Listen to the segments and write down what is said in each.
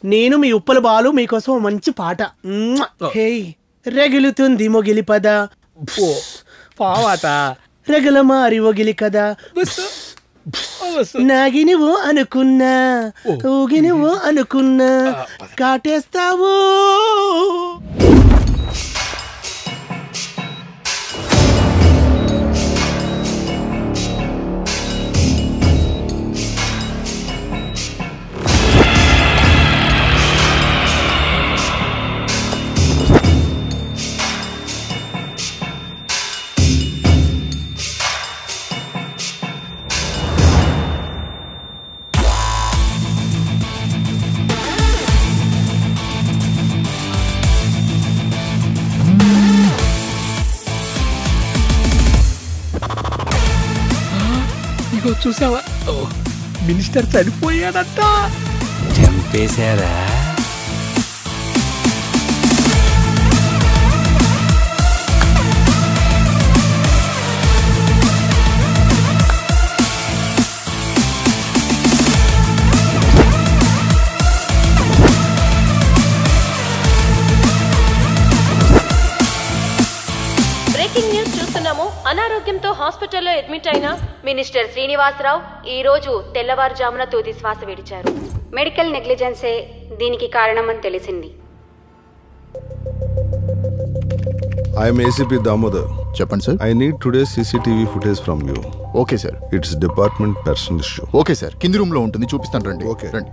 నేను మీ ఉప్పల బాలు మీకోసం ఓ మంచి పాట మ్మ్. హే రగిలుతుంది మొగిలి పద పావాత రగల మారి ఒగిలి కదా నాగినివో అనుకున్నా ఊగినివో అనుకున్నా కాటేస్తావు ఇగో చూసావా ఓ, మినిస్టర్ చనిపోయాడంట చంపేశారా బ్రేకింగ్ న్యూస్ చూస్తున్నాము అనారోగ్యంతో హాస్పిటల్లో అడ్మిట్ అయిన మినిస్టర్ శ్రీనివాసరావు ఈ రోజు తెల్లవారుజామున తుది శ్వాస విడిచారు మెడికల్ నెగ్లిజెన్సే దీనికి కారణమని తెలిసింది ఐఎమ్ ఏసీపీ దామోదర్ చెప్పండి sir I need today CCTV footage from you okay sir it's department personal issue okay sir కింది రూమ్ లో ఉంటుంది చూపిస్తాను రండి ఓకే. రండి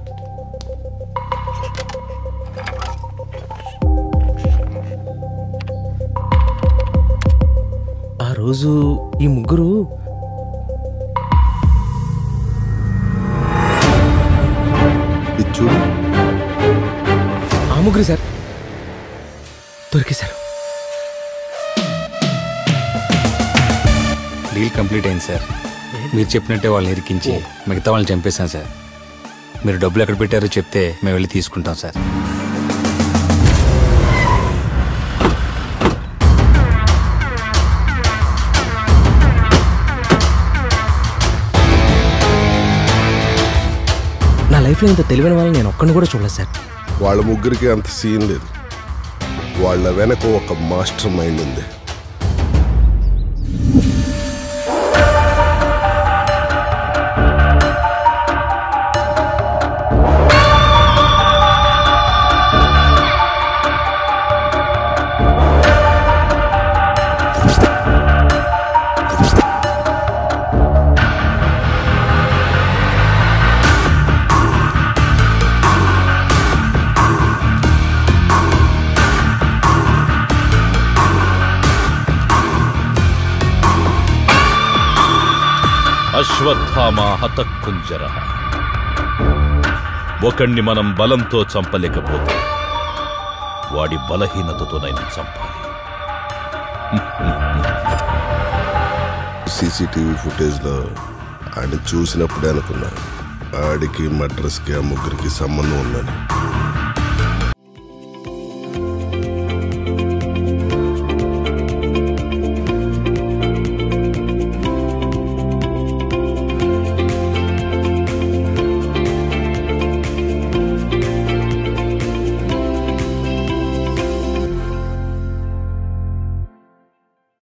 ఆ రోజు ఈ ముగ్గురు ఇది చూడు ఆ ముగ్గురు సార్ దొరికేశారు డీల్ కంప్లీట్ అయింది సార్ మీరు చెప్పినట్టే వాళ్ళని ఇరికించి మిగతా వాళ్ళని చంపేశాం సార్ మీరు డబ్బులు ఎక్కడ పెట్టారో చెప్తే మేము వెళ్ళి తీసుకుంటాం సార్ నా లైఫ్లో ఇంత తెలివైన వాళ్ళని నేను ఒక్కడిని కూడా చూడలేదు సార్ వాళ్ళ ముగ్గురికి అంత సీన్ లేదు వాళ్ళ వెనక ఒక మాస్టర్ మైండ్ ఉంది అశ్వత్థామ హతకుంజర ఒకణ్ణి మనం బలంతో చంపలేకపోతే వాడి బలహీనతతోనైనా చంపాలి సీసీటీవీ ఫుటేజ్ లో ఆయన చూసినప్పుడే అనుకున్నా ఆడికి మడ్రస్కి ఆ ముగ్గురికి సంబంధం ఉందని